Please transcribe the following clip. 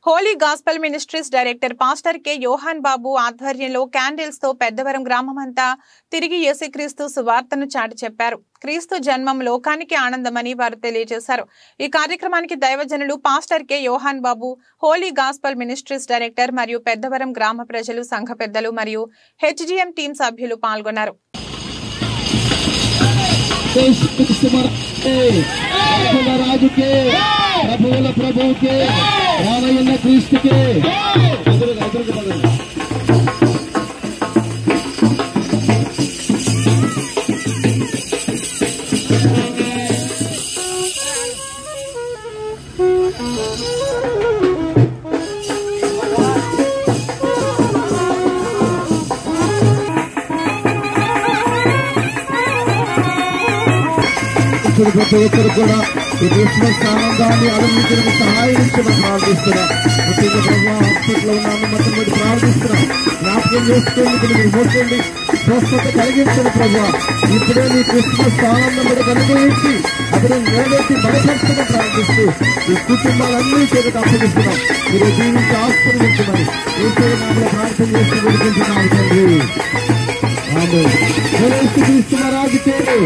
Holi gospel ministries director pastor K Yohan Babu ఆధ్వర్యంలో candles తో పెద్దవరం గ్రామమంతా తిరిగి యేసుక్రీస్తు సువార్తను చాటి చెప్పారు క్రీస్తు జన్మం లోకానికి ఆనందమని వారు తెలియజేశారు ఈ కార్యక్రమానికి దైవజనులు pastor K Yohan Babu holy gospel ministries director మరియు పెద్దవరం గ్రామ ప్రజలు సంఘ పెద్దలు మరియు హెచ్జిఎం టీం సభ్యులు పాల్గొన్నారు యేసు క్రీస్తు మనకే, రాజుల రాజుకే ప్రభువుల ప్రభువుకే రామయ్యన్న క్రీస్తుకే ఎదురుగా, ఎదురుగా పదండి. ఇప్పుడు ప్రతి ఒక్కరు కూడా ఈ క్రిస్మస్ ఆనందాన్ని అనుభవించడానికి సహాయం ఇచ్చమని ప్రార్థిస్తున్నాం ముఖ్యంగా ప్రభు హాస్పిటల్లో ఉన్న అనుమతిని బట్టి ప్రార్థిస్తున్నాం జ్ఞాపకం చేసుకోండి మీరు మోసండి స్వస్థత కలిగించండి ప్రభు ఇప్పుడే మీ క్రిస్మస్ ఆనందం బట్టి అనుభవించి అతను నేడెత్తి బలపరచమని ప్రార్థిస్తూ ఈ కుటుంబాలన్నీ చేతికి అప్పగిస్తున్నాం మీరు జీవించి ఆస్వాదించమని ఏసే నామలో ప్రార్థన చేస్తూ విడిపించున్నాం తండ్రి ఆమె క్రీస్తు మహారాజుకే